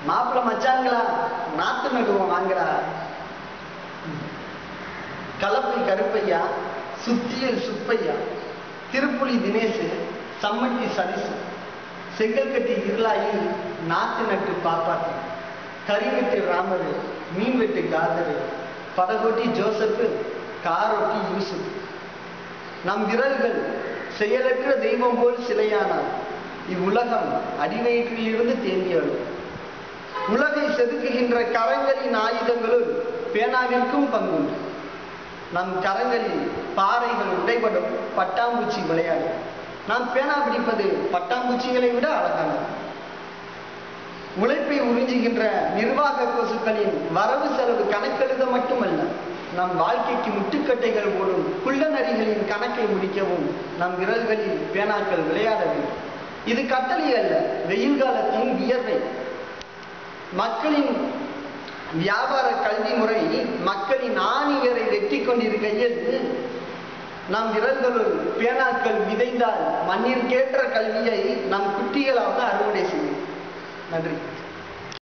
மாப்பிள்ளை மச்சாங்களா நாத்து நடுவோம் வாங்கடா கலப்பை கருப்பையா சுத்தியல் சுப்பையா திருப்புலி தினேஷ் சம்மட்டி சதீஷ் செங்கல்கட்டி இருளாயி நாத்து நட்டு பாப்பாத்தி கறிவெட்டு ராமர் மீன் வெட்டு காதரு படகோட்டி ஜோசப்பு காரோட்டி யூசுப் நம் விரல்கள் செயலற்ற தெய்வம் போல் சிலையானால் இவ்வுலகம் அடிவயிற்றிலிருந்து தேங்கியது உலகை செதுக்குகின்ற கரங்களின் ஆயுதங்களுள் பேனாவிற்கும் பங்குண்டு நம் கரங்களில் பாறைகள் உடைபடும் பட்டாம்பூச்சி விளையாடும் நாம் பேனா பிடிப்பது பட்டாம்பூச்சிகளை விட அழகானது உழைப்பை உறிஞ்சுகின்ற நிர்வாக கொசுக்களின் வரவு செலவு கணக்கெழுத மட்டுமல்ல நம் வாழ்க்கைக்கு முட்டுக்கட்டைகள் போடும் குள்ளநரிகளின் கணக்கை முடிக்கவும் நம் விரல்களில் பேனாக்கள் விளையாட வேண்டும் இது கட்டளை அல்ல வெயில் காலத்தின் வியர்வை மக்களின் வியாபார கல்வி முறை மக்களின் ஆணியரை வெட்டி கொண்டிருக்கையில் நம் விரல்களுள் பேனாக்கள் விதைந்தால் மண்ணிற்கேற்ற கல்வியை நம் குட்டிகளாக அறுவடை செய்யும் நன்றி